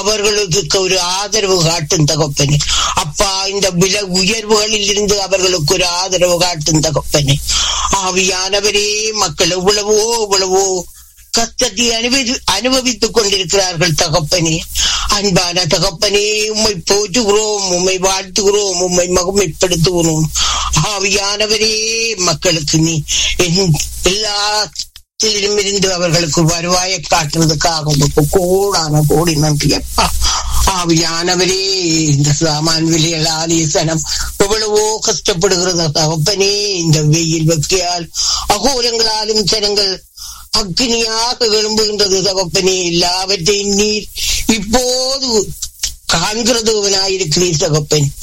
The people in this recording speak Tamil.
அவர்களுக்கு ஒரு ஆதரவு காட்டும் தகப்பனே அப்பா இந்த விலை உயர்வுகளில் இருந்து அவர்களுக்கு ஒரு ஆதரவு காட்டும் தகப்பனே ஆவியானவரே மக்கள் எவ்வளவோ எவ்வளவோ கஷ்டத்தை அனுபவி அனுபவித்துக் கொண்டிருக்கிறார்கள் தகப்பனே அன்பான தகப்பனே உம்மை போற்றுகிறோம் உம்மை வாழ்த்துகிறோம் உம்மை மகிமைப்படுத்துகிறோம் ஆவியானவரே மக்களுக்கு நீ என் எல்லா இருந்து அவர்களுக்கு வருவாயை காட்டுறதுக்காக உங்களுக்கு கோடான கோடி நன்றி அப்பா ஆவியானவரே இந்த சாமான் விலைகள் ஆலீசனம் எவ்வளவோ கஷ்டப்படுகிறது தகப்பனே இந்த வெயில் வெக்கையால் அகோரங்களாலும் ஜனங்கள் அக்னியாக எழும்புகின்றது தகப்பனே எல்லாவற்றையும் நீர் இப்போது காண்கிறதுவனாயிருக்கிறீர் தகப்பன்